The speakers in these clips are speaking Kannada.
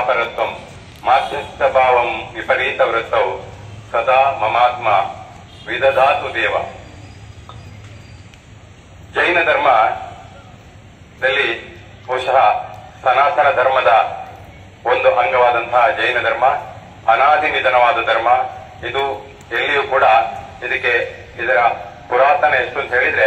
ಪಾಪರತ್ವಂ ಮಾಧ್ಯಸ್ಥ ಭಾವಂ ವಿಪರೀತ ವೃತ್ತೌ ಸದಾ ಮಮಾತ್ಮ ವಿದಧಾತು ದೇವ ಜೈನ ಧರ್ಮದಲ್ಲಿ ಬಹುಶಃ ಸನಾತನ ಧರ್ಮದ ಒಂದು ಅಂಗವಾದಂತಹ ಜೈನ ಧರ್ಮ ಅನಾದಿ ನಿಧನವಾದ ಧರ್ಮ ಇದು ಎಲ್ಲಿಯೂ ಕೂಡ ಇದಕ್ಕೆ ಇದರ ಪುರಾತನ ಎಷ್ಟು ಅಂತ ಹೇಳಿದ್ರೆ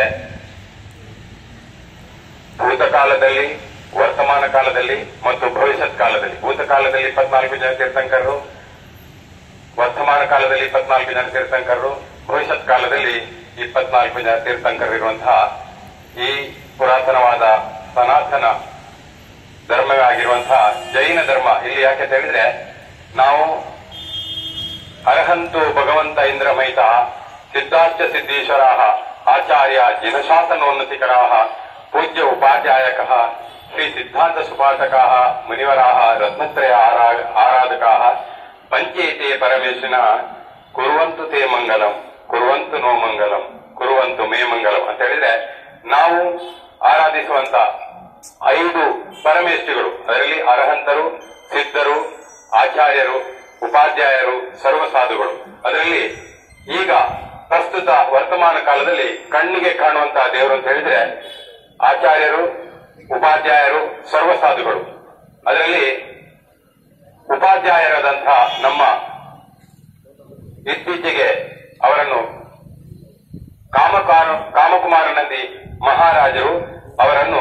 ಭೂತಕಾಲದಲ್ಲಿ ವರ್ತಮಾನ ಕಾಲದಲ್ಲಿ ಮತ್ತು ಭವಿಷ್ಯತ್ ಕಾಲದಲ್ಲಿ ಭೂತಕಾಲದಲ್ಲಿ ಇಪ್ಪತ್ನಾಲ್ಕು ಜನ ತೀರ್ಥಂಕರರು ವರ್ತಮಾನ ಕಾಲದಲ್ಲಿ ಇಪ್ಪತ್ನಾಲ್ಕು ಜನ ತೀರ್ಥಂಕರರು ಭವಿಷ್ಯತ್ ಕಾಲದಲ್ಲಿ ಇಪ್ಪತ್ನಾಲ್ಕು ಜನ ತೀರ್ಥಂಕರರಿರುವಂತಹ ಈ ಪುರಾತನವಾದ ಸನಾತನ ಧರ್ಮವೇ ಆಗಿರುವಂತಹ ಜೈನ ಧರ್ಮ ಇಲ್ಲಿ ಯಾಕೆ ಅಂತ ಹೇಳಿದ್ರೆ ನಾವು ಅರ್ಹಂತು ಭಗವಂತ ಇಂದ್ರಮೈತ ಸಿದ್ಧಾರ್ಥ ಸಿದ್ದೇಶ್ವರಾ ಆಚಾರ್ಯ ಜನಶಾಸನೋನ್ನತಿಕರಾ ಪೂಜ್ಯ ಉಪಾಧ್ಯಾಯಕ ಶ್ರೀ ಸಿದ್ಧಾಂತ ಸುಪಾಠಕಾ ಮುನಿವರಾ ರತ್ನತ್ರಯ ಆರಾ- ಆರಾಧಕಾ ಪಂಚೇತೆ ಪರಮೇಶನ ಕುರುವಂತು ತೇ ಮಂಗಲಂ ಕುರುವಂತು ನೋ ಮಂಗಲಂ ಕುರುವಂತು ಮೇ ಮಂಗಲಂ ಅಂತ ಹೇಳಿದ್ರೆ ನಾವು ಆರಾಧಿಸುವಂತ ಐದು ಪರಮೇಶ್ವರಿಗಳು ಅದರಲ್ಲಿ ಅರ್ಹಂತರು ಸಿದ್ಧರು ಆಚಾರ್ಯರು ಉಪಾಧ್ಯಾಯರು ಸರ್ವಸಾಧುಗಳು ಅದರಲ್ಲಿ ಈಗ ಪ್ರಸ್ತುತ ವರ್ತಮಾನ ಕಾಲದಲ್ಲಿ ಕಣ್ಣಿಗೆ ಕಾಣುವಂತಹ ದೇವರು ಅಂತ ಹೇಳಿದ್ರೆ ಆಚಾರ್ಯರು ಉಪಾಧ್ಯಾಯರು ಸರ್ವಸಾಧುಗಳು ಅದರಲ್ಲಿ ಉಪಾಧ್ಯಾಯರಾದಂತಹ ನಮ್ಮ ಇತ್ತೀಚೆಗೆ ಅವರನ್ನು ಕಾಮಕಾರ ಕಾಮಕುಮಾರ ನಂದಿ ಮಹಾರಾಜರು ಅವರನ್ನು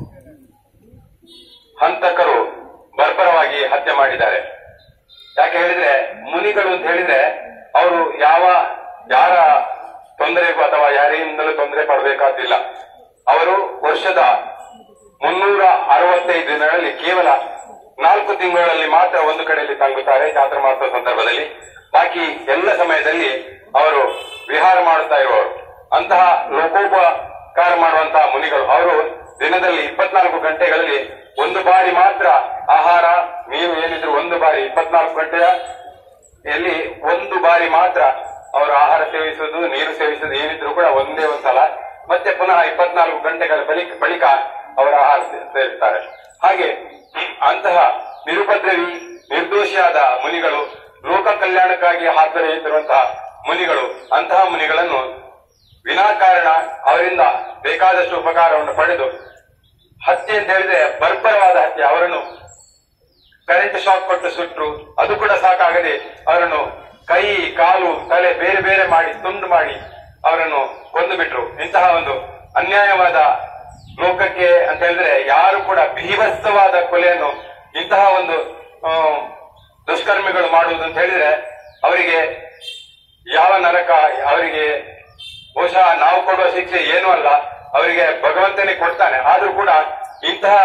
ಹಂತಕರು ಬರ್ಬರವಾಗಿ ಹತ್ಯೆ ಮಾಡಿದ್ದಾರೆ ಯಾಕೆ ಹೇಳಿದ್ರೆ ಮುನಿಗಳು ಅಂತ ಹೇಳಿದ್ರೆ ಅವರು ಯಾವ ಯಾರ ತೊಂದರೆಗೂ ಅಥವಾ ಯಾರಿಂದಲೂ ತೊಂದರೆ ಪಡಬೇಕಾದಿಲ್ಲ ಅವರು ವರ್ಷದ ಮುನ್ನೂರ ಅರವತ್ತೈದು ದಿನಗಳಲ್ಲಿ ಕೇವಲ ನಾಲ್ಕು ತಿಂಗಳಲ್ಲಿ ಮಾತ್ರ ಒಂದು ಕಡೆಯಲ್ಲಿ ತಂಗುತ್ತಾರೆ ಚಾತುರ್ಮಾಸ ಸಂದರ್ಭದಲ್ಲಿ ಬಾಕಿ ಎಲ್ಲ ಸಮಯದಲ್ಲಿ ಅವರು ವಿಹಾರ ಮಾಡುತ್ತಾ ಇರುವವರು ಅಂತಹ ಲೋಕೋಪಕಾರ ಮಾಡುವಂತಹ ಮುನಿಗಳು ಅವರು ದಿನದಲ್ಲಿ ಇಪ್ಪತ್ನಾಲ್ಕು ಗಂಟೆಗಳಲ್ಲಿ ಒಂದು ಬಾರಿ ಮಾತ್ರ ಆಹಾರ ನೀರು ಏನಿದ್ರು ಒಂದು ಬಾರಿ ಇಪ್ಪತ್ನಾಲ್ಕು ಗಂಟೆಯ ಎಲ್ಲಿ ಒಂದು ಬಾರಿ ಮಾತ್ರ ಅವರು ಆಹಾರ ಸೇವಿಸುವುದು ನೀರು ಸೇವಿಸುವುದು ಏನಿದ್ರು ಕೂಡ ಒಂದೇ ಒಂದ್ಸಲ ಮತ್ತೆ ಪುನಃ ಇಪ್ಪತ್ನಾಲ್ಕು ಗಂಟೆಗಳ ಬಳಿಕ ಬಳಿಕ ಅವರ ಆಹಾರ ಸೇ- ಸೇವಿಸ್ತಾರೆ ಹಾಗೆ ಅಂತಹ ನಿರುಪದ್ರವಿ ನಿರ್ದೋಷಿಯಾದ ಮುನಿಗಳು ಲೋಕ ಕಲ್ಯಾಣಕ್ಕಾಗಿ ಹಾತೊರೆಯುತ್ತಿರುವಂತಹ ಮುನಿಗಳು ಅಂತಹ ಮುನಿಗಳನ್ನು ವಿನಾಕಾರಣ ಅವರಿಂದ ಬೇಕಾದಷ್ಟು ಉಪಕಾರವನ್ನು ಪಡೆದು ಹತ್ಯೆ ಅಂತ ಹೇಳಿದ್ರೆ ಬರ್ಬರವಾದ ಹತ್ಯೆ ಅವರನ್ನು ಕರೆಂಟ್ ಶಾಕ್ ಕೊಟ್ಟು ಸುಟ್ರು ಅದು ಕೂಡ ಸಾಕಾಗದೆ ಅವರನ್ನು ಕೈ ಕಾಲು ತಲೆ ಬೇರೆ ಬೇರೆ ಮಾಡಿ ತುಂಡು ಮಾಡಿ ಅವರನ್ನು ಕೊಂದು ಬಿಟ್ರು ಇಂತಹ ಒಂದು ಅನ್ಯಾಯವಾದ ಲೋಕಕ್ಕೆ ಅಂತ ಹೇಳಿದ್ರೆ ಯಾರು ಕೂಡ ಭೀಭತ್ಸವಾದ ಕೊಲೆಯನ್ನು ಇಂತಹ ಒಂದು ಆ, ದುಷ್ಕರ್ಮಿಗಳು ಮಾಡುವುದು ಅಂತ ಹೇಳಿದ್ರೆ ಅವರಿಗೆ ಯಾವ ನರಕ ಅವರಿಗೆ ಬಹುಶಃ ನಾವು ಕೊಡುವ ಶಿಕ್ಷೆ ಏನೂ ಅಲ್ಲ ಅವರಿಗೆ ಭಗವಂತನೇ ಕೊಡ್ತಾನೆ ಆದ್ರೂ ಕೂಡ ಇಂತಹ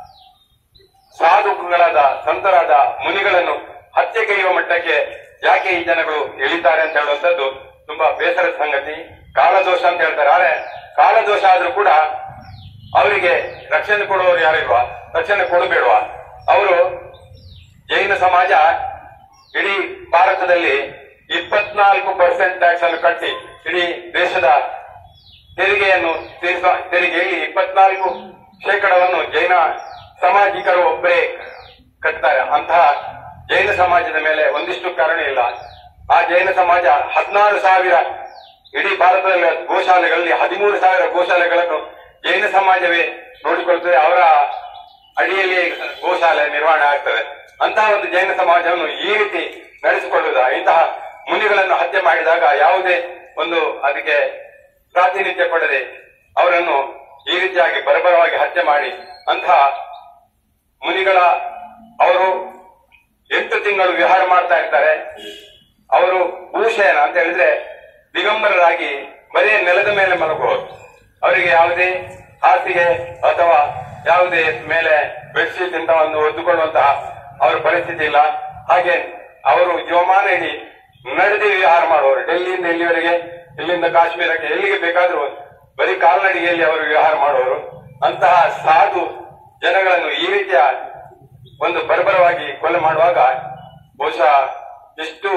ಸಾಧುಗಳಾದ ಸಂತರಾದ ಮುನಿಗಳನ್ನು ಹತ್ಯೆಗೈಯುವ ಮಟ್ಟಕ್ಕೆ ಯಾಕೆ ಈ ಜನಗಳು ಇಳಿತಾರೆ ಅಂತ ಹೇಳುವಂತದ್ದು ತುಂಬಾ ಬೇಸರದ ಸಂಗತಿ ಕಾಲದೋಷ ಅಂತ ಹೇಳ್ತಾರೆ ಆದ್ರೆ ಕಾಲದೋಷ ಆದ್ರೂ ಕೂಡ ಅವರಿಗೆ ರಕ್ಷಣೆ ಕೊಡುವವರು ಯಾರಿಲ್ವಾ ರಕ್ಷಣೆ ಕೊಡಬೇಡವಾ ಅವರು ಜೈನ ಸಮಾಜ ಇಡೀ ಭಾರತದಲ್ಲಿ ಇಪ್ಪತ್ನಾಲ್ಕು ಪರ್ಸೆಂಟ್ ಟ್ಯಾಕ್ಸ್ ಅನ್ನು ಕಟ್ಟಿ ಇಡೀ ದೇಶದ ತೆರಿಗೆಯನ್ನು ತೀರಿಸುವ ತೆರಿಗೆಯಲ್ಲಿ ಇಪ್ಪತ್ನಾಲ್ಕು ಶೇಕಡವನ್ನು ಜೈನ ಸಾಮಾಜಿಕರು ಒಬ್ಬರೇ ಕಟ್ತಾರೆ ಅಂತಹ ಜೈನ ಸಮಾಜದ ಮೇಲೆ ಒಂದಿಷ್ಟು ಕಾರಣ ಇಲ್ಲ ಆ ಜೈನ ಸಮಾಜ ಹದಿನಾರು ಸಾವಿರ ಇಡೀ ಭಾರತದಲ್ಲಿ ಗೋಶಾಲೆಗಳಲ್ಲಿ ಹದಿಮೂರು ಸಾವಿರ ಗೋಶಾಲೆಗಳನ್ನು ಜೈನ ಸಮಾಜವೇ ನೋಡಿಕೊಳ್ಳುತ್ತದೆ ಅವರ ಅಡಿಯಲ್ಲಿ ಗೋಶಾಲೆ ನಿರ್ವಹಣೆ ಆಗ್ತದೆ ಅಂತಹ ಒಂದು ಜೈನ ಸಮಾಜವನ್ನು ಈ ರೀತಿ ನಡೆಸಿಕೊಳ್ಳುವುದ ಇಂತಹ ಮುನಿಗಳನ್ನು ಹತ್ಯೆ ಮಾಡಿದಾಗ ಯಾವುದೇ ಒಂದು ಅದಕ್ಕೆ ಪ್ರಾತಿನಿಧ್ಯ ಪಡೆದೆ ಅವರನ್ನು ಈ ರೀತಿಯಾಗಿ ಬರಬರವಾಗಿ ಹತ್ಯೆ ಮಾಡಿ ಅಂತಹ ಮುನಿಗಳ ಅವರು ಎಂಟು ತಿಂಗಳು ವಿಹಾರ ಮಾಡ್ತಾ ಇರ್ತಾರೆ ಅವರು ಭೂಷಯನ ಅಂತ ಹೇಳಿದ್ರೆ ದಿಗಂಬರರಾಗಿ ಬರೀ ನೆಲದ ಮೇಲೆ ಮಲಗುವವರು ಅವರಿಗೆ ಯಾವುದೇ ಹಾಸಿಗೆ ಅಥವಾ ಯಾವುದೇ ಮೇಲೆ ಬೆಡ್ಶೀಟ್ ಇಂತ ಒಂದು ಒದ್ದುಕೊಳ್ಳುವಂತಹ ಅವರ ಪರಿಸ್ಥಿತಿ ಇಲ್ಲ ಹಾಗೆ ಅವರು ಜೀವಮಾನ ಇಡೀ ನಡೆದೇ ವಿಹಾರ ಮಾಡುವವರು ಡೆಲ್ಲಿಯಿಂದ ಎಲ್ಲಿವರೆಗೆ ಇಲ್ಲಿಂದ ಕಾಶ್ಮೀರಕ್ಕೆ ಎಲ್ಲಿಗೆ ಬೇಕಾದ್ರೂ ಬರೀ ಕಾಲ್ನಡಿಗೆಯಲ್ಲಿ ಅವರು ವಿಹಾರ ಮಾಡುವವರು ಅಂತಹ ಸಾಧು ಜನಗಳನ್ನು ಈ ರೀತಿಯ ಒಂದು ಬರ್ಬರವಾಗಿ ಕೊಲೆ ಮಾಡುವಾಗ ಬಹುಶಃ ಎಷ್ಟು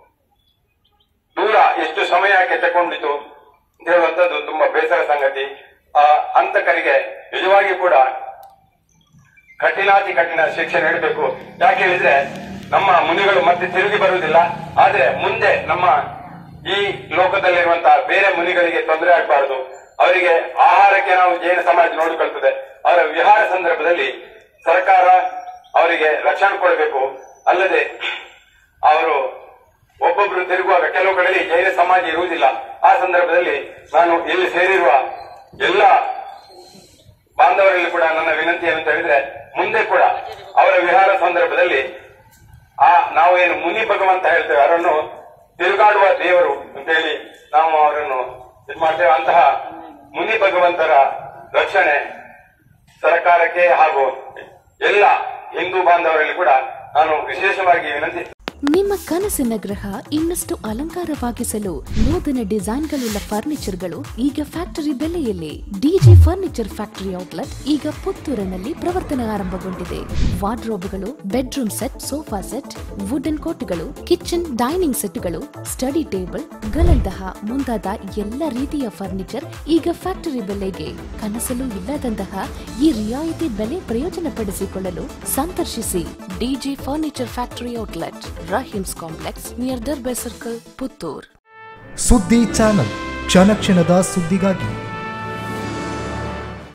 ದೂರ ಎಷ್ಟು ಸಮಯಕ್ಕೆ ತಗೊಂಡಿತು ಅಂತ ಹೇಳುವಂತದ್ದು ತುಂಬಾ ಬೇಸರ ಸಂಗತಿ ಆ ಹಂತಕರಿಗೆ ನಿಜವಾಗಿ ಕೂಡ ಕಠಿಣಾತಿ ಕಠಿಣ ಶಿಕ್ಷೆ ನೀಡಬೇಕು ಯಾಕೆ ಹೇಳಿದ್ರೆ ನಮ್ಮ ಮುನಿಗಳು ಮತ್ತೆ ತಿರುಗಿ ಬರುವುದಿಲ್ಲ ಆದ್ರೆ ಮುಂದೆ ನಮ್ಮ ಈ ಲೋಕದಲ್ಲಿರುವಂತಹ ಬೇರೆ ಮುನಿಗಳಿಗೆ ತೊಂದರೆ ಆಗಬಾರದು ಅವರಿಗೆ ಆಹಾರಕ್ಕೆ ನಾವು ಜೈನ ಸಮಾಜ ನೋಡಿಕೊಳ್ತದೆ ಅವರ ವಿಹಾರ ಸಂದರ್ಭದಲ್ಲಿ ಸರ್ಕಾರ ಅವರಿಗೆ ರಕ್ಷಣೆ ಕೊಡಬೇಕು ಅಲ್ಲದೆ ಅವರು ಒಬ್ಬೊಬ್ರು ತಿರುಗುವಾಗ ಕೆಲವು ಕಡೆಯಲ್ಲಿ ಜೈನ ಸಮಾಜ ಇರುವುದಿಲ್ಲ ಆ ಸಂದರ್ಭದಲ್ಲಿ ನಾನು ಇಲ್ಲಿ ಸೇರಿರುವ ಎಲ್ಲ ಬಾಂಧವರಲ್ಲಿ ಕೂಡ ನನ್ನ ವಿನಂತಿ ಏನಂತ ಹೇಳಿದ್ರೆ ಮುಂದೆ ಕೂಡ ಅವರ ವಿಹಾರ ಸಂದರ್ಭದಲ್ಲಿ ಆ ನಾವು ಏನು ಮುನಿ ಭಗವಂತ ಹೇಳ್ತೇವೆ ಅವರನ್ನು ತಿರುಗಾಡುವ ದೇವರು ಅಂತ ಹೇಳಿ ನಾವು ಅವರನ್ನು ಇದು ಮಾಡ್ತೇವೆ ಅಂತಹ ಮುನಿ ಭಗವಂತರ ರಕ್ಷಣೆ ಸರ್ಕಾರಕ್ಕೆ ಹಾಗೂ ಎಲ್ಲ ಹಿಂದೂ ಬಾಂಧವರಲ್ಲಿ ಕೂಡ ನಾನು ವಿಶೇಷವಾಗಿ ವಿನಂತಿ ನಿಮ್ಮ ಕನಸಿನ ಗೃಹ ಇನ್ನಷ್ಟು ಅಲಂಕಾರವಾಗಿಸಲು ನೂತನ ಡಿಸೈನ್ಗಳುಳ್ಳ ಫರ್ನಿಚರ್ಗಳು ಈಗ ಫ್ಯಾಕ್ಟರಿ ಬೆಲೆಯಲ್ಲಿ ಡಿಜಿ ಫರ್ನಿಚರ್ ಫ್ಯಾಕ್ಟರಿ ಔಟ್ಲೆಟ್ ಈಗ ಪುತ್ತೂರಿನಲ್ಲಿ ಪ್ರವರ್ತನೆ ಆರಂಭಗೊಂಡಿದೆ ವಾರ್ಡ್ರೋಬ್ಗಳು bedroom set sofa set wooden ಕೋಟ್ಗಳು ಕಿಚನ್ ಡೈನಿಂಗ್ ಸೆಟ್ಗಳು ಸ್ಟಡಿ ಟೇಬಲ್ ಗಳಂತಹ ಮುಂತಾದ ಎಲ್ಲ ರೀತಿಯ ಫರ್ನಿಚರ್ ಈಗ ಫ್ಯಾಕ್ಟರಿ ಬೆಲೆಗೆ ಕನಸಲು ಇಲ್ಲದಂತಹ ಈ ರಿಯಾಯಿತಿ ಬೆಲೆ ಪ್ರಯೋಜನ ಪಡಿಸಿಕೊಳ್ಳಲು ಸಂದರ್ಶಿಸಿ DG furniture factory outlet Rahim's complex near Darbe circle Puttur ಸುದ್ದಿ ಚಾನಲ್ ಕ್ಷಣ ಕ್ಷಣದ ಸುದ್ದಿಗಾಗಿ